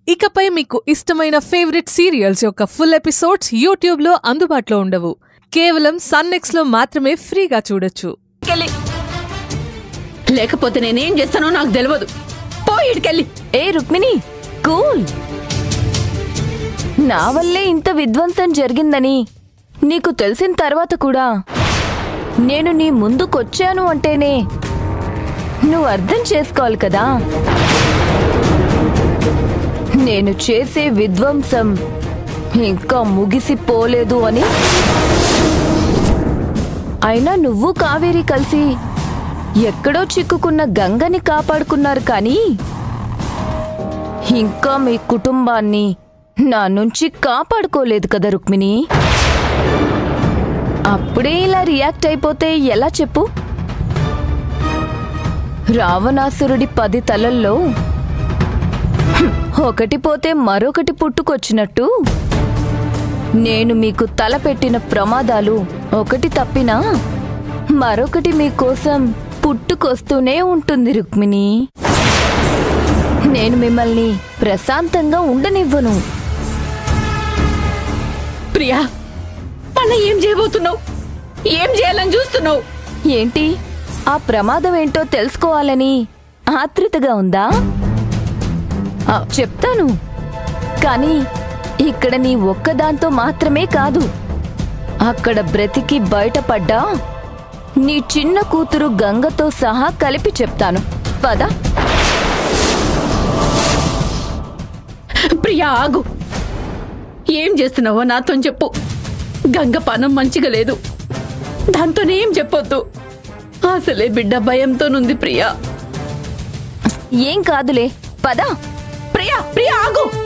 ఇకపై మీకు ఇష్టమైన ఫేవరెట్ సీరియల్స్ యొక్క ఫుల్ ఎపిసోడ్స్ యూట్యూబ్లో అందుబాటులో ఉండవు కేవలం సన్నెక్స్లో మాత్రమే ఫ్రీగా చూడొచ్చు ఇటుకెళ్ళి లేకపోతే నేనేం చేస్తానో నాకు తెలియదు పో ఇటుకెళ్ళి ఏ రుక్మిణి కూల్ నా వల్లే ఇంత విధ్వంసం జరిగిందని నీకు తెలిసిన తర్వాత కూడా నేను నీ ముందుకొచ్చాను అంటేనే నువ్వు అర్థం చేసుకోవాలి కదా నేను చేసే విధ్వంసం ఇంకా ముగిసిపోలేదు అని అయినా నువ్వు కావేరి కలిసి ఎక్కడో చిక్కుకున్న గంగని కాపాడుకున్నారు కానీ ఇంకా మీ కుటుంబాన్ని నా నుంచి కాపాడుకోలేదు కదా రుక్మిణి అప్పుడే ఇలా రియాక్ట్ అయిపోతే ఎలా చెప్పు రావణాసురుడి పది తలల్లో హ్మ్, ఒకటి పోతే మరొకటి పుట్టుకొచ్చినట్టు నేను మీకు తలపెట్టిన ప్రమాదాలు ఒకటి తప్పినా మరొకటి మీకోసం పుట్టుకొస్తూనే ఉంటుంది రుక్మిణి నేను మిమ్మల్ని ప్రశాంతంగా ఉండనివ్వను ప్రియా మన ఏం చేయబోతున్నావు ఏం చేయాలని చూస్తున్నావు ఏంటి ఆ ప్రమాదం ఏంటో తెలుసుకోవాలని ఆతృతగా ఉందా ఆ, చెప్తాను కానీ ఇక్కడ నీ ఒక్కదాంతో మాత్రమే కాదు అక్కడ బ్రతికి బయటపడ్డా నీ చిన్న కూతురు గంగతో సహా కలిపి చెప్తాను పద ప్రియా ఆగు ఏం చేస్తున్నావో నాతో చెప్పు గంగ పానం మంచిగా లేదు దాంతోనేం చెప్పొద్దు అసలే బిడ్డ భయంతోనుంది ప్రియా ఏం కాదులే పద ప్రియా ప్రియా ఆగు